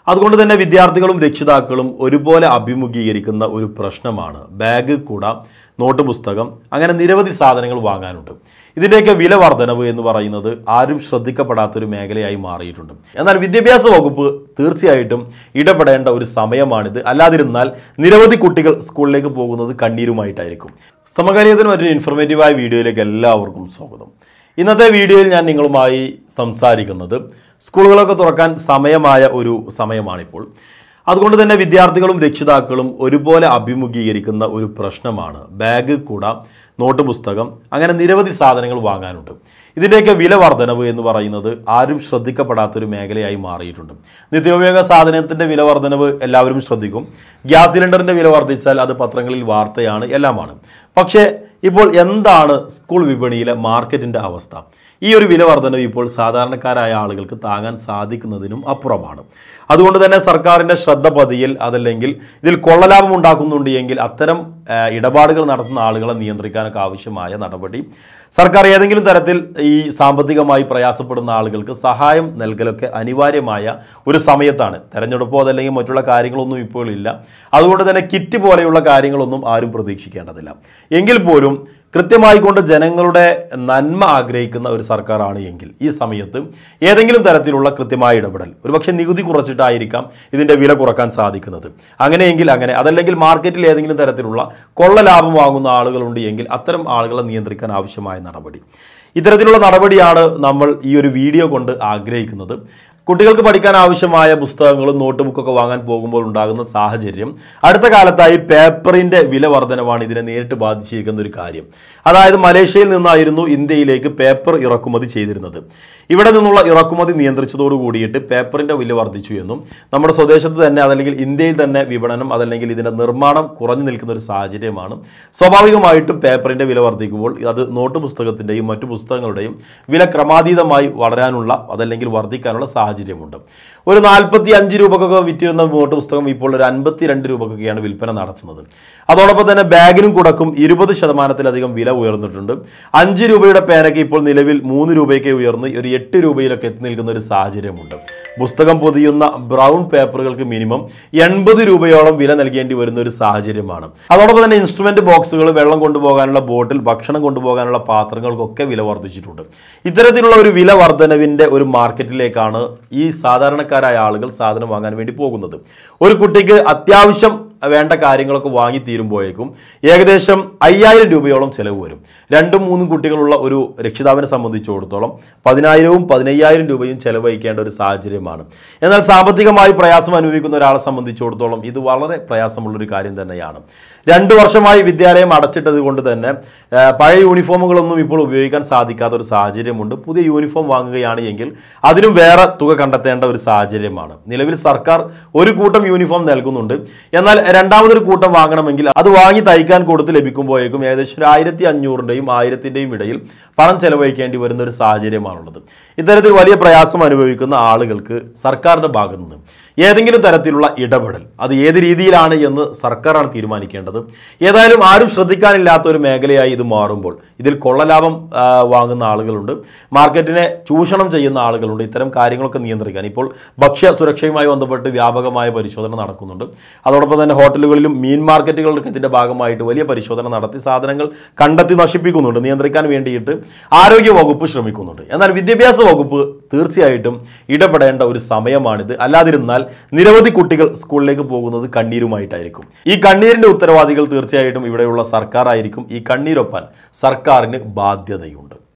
അതുകൊണ്ട് തന്നെ വിദ്യാർത്ഥികളും രക്ഷിതാക്കളും ഒരുപോലെ അഭിമുഖീകരിക്കുന്ന ഒരു പ്രശ്നമാണ് ബാഗ് കൂട നോട്ട് പുസ്തകം അങ്ങനെ നിരവധി സാധനങ്ങൾ വാങ്ങാനുണ്ട് ഇതിൻ്റെയൊക്കെ വില വർധനവ് എന്ന് പറയുന്നത് ആരും ശ്രദ്ധിക്കപ്പെടാത്തൊരു മേഖലയായി മാറിയിട്ടുണ്ട് എന്നാൽ വിദ്യാഭ്യാസ വകുപ്പ് തീർച്ചയായിട്ടും ഇടപെടേണ്ട ഒരു സമയമാണിത് അല്ലാതിരുന്നാൽ നിരവധി കുട്ടികൾ സ്കൂളിലേക്ക് പോകുന്നത് കണ്ണീരുമായിട്ടായിരിക്കും സമകാലീനത്തിന് മറ്റൊരു ഇൻഫർമേറ്റീവായ വീഡിയോയിലേക്ക് എല്ലാവർക്കും സ്വാഗതം ഇന്നത്തെ വീഡിയോയിൽ ഞാൻ നിങ്ങളുമായി സംസാരിക്കുന്നത് സ്കൂളുകളൊക്കെ തുറക്കാൻ സമയമായ ഒരു സമയമാണിപ്പോൾ അതുകൊണ്ട് തന്നെ വിദ്യാർത്ഥികളും രക്ഷിതാക്കളും ഒരുപോലെ അഭിമുഖീകരിക്കുന്ന ഒരു പ്രശ്നമാണ് ബാഗ് കൂട നോട്ട് പുസ്തകം അങ്ങനെ നിരവധി സാധനങ്ങൾ വാങ്ങാനുണ്ട് ഇതിൻ്റെയൊക്കെ വില വർധനവ് എന്ന് പറയുന്നത് ആരും ശ്രദ്ധിക്കപ്പെടാത്തൊരു മേഖലയായി മാറിയിട്ടുണ്ട് നിത്യോപയോഗ സാധനത്തിൻ്റെ വില വർധനവ് എല്ലാവരും ശ്രദ്ധിക്കും ഗ്യാസ് സിലിണ്ടറിൻ്റെ വില വർദ്ധിച്ചാൽ അത് പത്രങ്ങളിൽ വാർത്തയാണ് എല്ലാമാണ് പക്ഷേ ഇപ്പോൾ എന്താണ് സ്കൂൾ വിപണിയിലെ മാർക്കറ്റിൻ്റെ അവസ്ഥ ഈ ഒരു വില വർധനവ് ഇപ്പോൾ സാധാരണക്കാരായ ആളുകൾക്ക് താങ്ങാൻ സാധിക്കുന്നതിനും അപ്പുറമാണ് അതുകൊണ്ട് തന്നെ സർക്കാരിൻ്റെ ശ്രദ്ധ പതിയിൽ അതല്ലെങ്കിൽ ഇതിൽ കൊള്ളലാഭം ഉണ്ടാക്കുന്നുണ്ട് എങ്കിൽ അത്തരം ആ, ഇടപാടുകൾ നടത്തുന്ന ആളുകളെ നിയന്ത്രിക്കാനൊക്കെ ആവശ്യമായ നടപടി സർക്കാർ ഏതെങ്കിലും തരത്തിൽ ഈ സാമ്പത്തികമായി പ്രയാസപ്പെടുന്ന ആളുകൾക്ക് സഹായം നൽകലൊക്കെ അനിവാര്യമായ ഒരു സമയത്താണ് തെരഞ്ഞെടുപ്പോ അതല്ലെങ്കിൽ മറ്റുള്ള കാര്യങ്ങളൊന്നും ഇപ്പോൾ ഇല്ല അതുകൊണ്ട് തന്നെ കിറ്റ് പോലെയുള്ള കാര്യങ്ങളൊന്നും ആരും പ്രതീക്ഷിക്കേണ്ടതില്ല എങ്കിൽ പോലും കൃത്യമായി കൊണ്ട് ജനങ്ങളുടെ നന്മ ആഗ്രഹിക്കുന്ന ഒരു സർക്കാരാണ് എങ്കിൽ ഈ സമയത്ത് ഏതെങ്കിലും തരത്തിലുള്ള കൃത്യമായ ഇടപെടൽ ഒരുപക്ഷെ നികുതി കുറച്ചിട്ടായിരിക്കാം ഇതിൻ്റെ വില കുറക്കാൻ സാധിക്കുന്നത് അങ്ങനെയെങ്കിൽ അങ്ങനെ അതല്ലെങ്കിൽ മാർക്കറ്റിൽ ഏതെങ്കിലും തരത്തിലുള്ള കൊള്ള ലാഭം വാങ്ങുന്ന ആളുകളുണ്ട് എങ്കിൽ അത്തരം ആളുകളെ നിയന്ത്രിക്കാൻ ആവശ്യമായ നടപടി ഇത്തരത്തിലുള്ള നടപടിയാണ് നമ്മൾ ഈ ഒരു വീഡിയോ കൊണ്ട് ആഗ്രഹിക്കുന്നത് കുട്ടികൾക്ക് പഠിക്കാൻ ആവശ്യമായ പുസ്തകങ്ങളും നോട്ട് ബുക്കൊക്കെ വാങ്ങാൻ പോകുമ്പോൾ ഉണ്ടാകുന്ന സാഹചര്യം അടുത്ത കാലത്തായി പേപ്പറിന്റെ വില വർധനവാണ് ഇതിനെ നേരിട്ട് ബാധിച്ചിരിക്കുന്ന ഒരു കാര്യം അതായത് മലേഷ്യയിൽ നിന്നായിരുന്നു ഇന്ത്യയിലേക്ക് പേപ്പർ ഇറക്കുമതി ചെയ്തിരുന്നത് ഇവിടെ നിന്നുള്ള ഇറക്കുമതി നിയന്ത്രിച്ചതോട് കൂടിയിട്ട് പേപ്പറിന്റെ വില വർദ്ധിച്ചു എന്നും നമ്മുടെ സ്വദേശത്ത് തന്നെ അതല്ലെങ്കിൽ ഇന്ത്യയിൽ തന്നെ വിപണനം അതല്ലെങ്കിൽ ഇതിന്റെ നിർമ്മാണം കുറഞ്ഞു നിൽക്കുന്ന ഒരു സാഹചര്യമാണ് സ്വാഭാവികമായിട്ടും പേപ്പറിന്റെ വില വർദ്ധിക്കുമ്പോൾ അത് നോട്ട് പുസ്തകത്തിന്റെയും മറ്റു പുസ്തകങ്ങളുടെയും വില ക്രമാതീതമായി വളരാനുള്ള അതല്ലെങ്കിൽ വർദ്ധിക്കാനുള്ള സാഹചര്യമുണ്ട് ഒരു നാൽപ്പത്തി അഞ്ച് രൂപക്കൊക്കെ വിറ്റിരുന്ന നോട്ട് പുസ്തകം ഇപ്പോൾ ഒരു അൻപത്തി രണ്ട് രൂപക്കൊക്കെയാണ് വിൽപ്പന നടത്തുന്നത് അതോടൊപ്പം തന്നെ ബാഗിനും കുടക്കും ഇരുപത് ശതമാനത്തിലധികം വില ഉയർന്നിട്ടുണ്ട് അഞ്ച് രൂപയുടെ പേനയ്ക്ക് ഇപ്പോൾ നിലവിൽ മൂന്ന് രൂപയ്ക്ക് ഉയർന്ന് ഒരു എട്ട് രൂപയിലൊക്കെ എത്തി നിൽക്കുന്ന ഒരു സാഹചര്യമുണ്ട് പുസ്തകം പൊതിയുന്ന ബ്രൗൺ പേപ്പറുകൾക്ക് മിനിമം എൺപത് രൂപയോളം വില നൽകേണ്ടി വരുന്ന ഒരു സാഹചര്യമാണ് അതോടൊപ്പം തന്നെ ഇൻസ്ട്രുമെന്റ് ബോക്സുകൾ വെള്ളം കൊണ്ടുപോകാനുള്ള ബോട്ടിൽ ഭക്ഷണം കൊണ്ടുപോകാനുള്ള പാത്രങ്ങൾക്കൊക്കെ വില വർദ്ധിച്ചിട്ടുണ്ട് ഇത്തരത്തിലുള്ള ഒരു വില വർധനവിന്റെ ഒരു മാർക്കറ്റിലേക്കാണ് ഈ സാധാരണക്കാരായ ആളുകൾ സാധനം വാങ്ങാൻ വേണ്ടി പോകുന്നത് ഒരു കുട്ടിക്ക് അത്യാവശ്യം വേണ്ട കാര്യങ്ങളൊക്കെ വാങ്ങി തീരുമ്പോഴേക്കും ഏകദേശം അയ്യായിരം രൂപയോളം ചിലവ് വരും രണ്ടും മൂന്നും കുട്ടികളുള്ള ഒരു രക്ഷിതാവിനെ സംബന്ധിച്ചിടത്തോളം പതിനായിരവും പതിനയ്യായിരം രൂപയും ചെലവഴിക്കേണ്ട ഒരു സാഹചര്യമാണ് എന്നാൽ സാമ്പത്തികമായി പ്രയാസം അനുഭവിക്കുന്ന ഒരാളെ സംബന്ധിച്ചിടത്തോളം ഇത് വളരെ പ്രയാസമുള്ളൊരു കാര്യം തന്നെയാണ് രണ്ടു വർഷമായി വിദ്യാലയം അടച്ചിട്ടത് കൊണ്ട് തന്നെ ആ, പഴയ യൂണിഫോമുകളൊന്നും ഇപ്പോൾ ഉപയോഗിക്കാൻ സാധിക്കാത്ത ഒരു സാഹചര്യമുണ്ട് പുതിയ യൂണിഫോം വാങ്ങുകയാണ് എങ്കിൽ അതിനും വേറെ തുക കണ്ടെത്തേണ്ട ഒരു സാഹചര്യമാണ് നിലവിൽ സർക്കാർ ഒരു കൂട്ടം യൂണിഫോം നൽകുന്നുണ്ട് എന്നാൽ രണ്ടാമതൊരു കൂട്ടം വാങ്ങണമെങ്കിൽ അത് വാങ്ങി തയ്ക്കാൻ കൊടുത്ത് ലഭിക്കുമ്പോഴേക്കും ഏകദേശം ഒരു ആയിരത്തി അഞ്ഞൂറിൻ്റെയും ആയിരത്തിൻ്റെയും ഇടയിൽ പണം ചെലവഴിക്കേണ്ടി വരുന്ന ഒരു സാഹചര്യമാണുള്ളത് ഇത്തരത്തിൽ വലിയ പ്രയാസം അനുഭവിക്കുന്ന ആളുകൾക്ക് സർക്കാരിൻ്റെ ഭാഗത്തു നിന്ന് ഏതെങ്കിലും തരത്തിലുള്ള ഇടപെടൽ അത് ഏത് രീതിയിലാണ് എന്ന് സർക്കാരാണ് തീരുമാനിക്കേണ്ടത് ഏതായാലും ആരും ശ്രദ്ധിക്കാനില്ലാത്ത ഒരു മേഖലയായി ഇത് മാറുമ്പോൾ ഇതിൽ കൊള്ളലാഭം ആ, വാങ്ങുന്ന ആളുകളുണ്ട് മാർക്കറ്റിനെ ചൂഷണം ചെയ്യുന്ന ആളുകളുണ്ട് ഇത്തരം കാര്യങ്ങളൊക്കെ നിയന്ത്രിക്കാൻ ഇപ്പോൾ ഭക്ഷ്യ സുരക്ഷയുമായി ബന്ധപ്പെട്ട് വ്യാപകമായ പരിശോധന നടക്കുന്നുണ്ട് അതോടൊപ്പം തന്നെ ഹോട്ടലുകളിലും മീൻ മാർക്കറ്റുകളിലൊക്കെ ഇതിൻ്റെ ഭാഗമായിട്ട് വലിയ പരിശോധന നടത്തി സാധനങ്ങൾ കണ്ടെത്തി നശിപ്പിക്കുന്നുണ്ട് നിയന്ത്രിക്കാൻ വേണ്ടിയിട്ട് ആരോഗ്യ വകുപ്പ് ശ്രമിക്കുന്നുണ്ട് എന്നാൽ വിദ്യാഭ്യാസ വകുപ്പ് തീർച്ചയായിട്ടും ഇടപെടേണ്ട ഒരു സമയമാണിത് അല്ലാതിരുന്നാൽ നിരവധി കുട്ടികൾ സ്കൂളിലേക്ക് പോകുന്നത് കണ്ണീരുമായിട്ടായിരിക്കും ഈ കണ്ണീരിന്റെ ഉത്തരവാദികൾ തീർച്ചയായിട്ടും ഇവിടെയുള്ള സർക്കാർ ആയിരിക്കും ഈ കണ്ണീരൊപ്പാൻ സർക്കാരിന് ബാധ്യതയുണ്ട്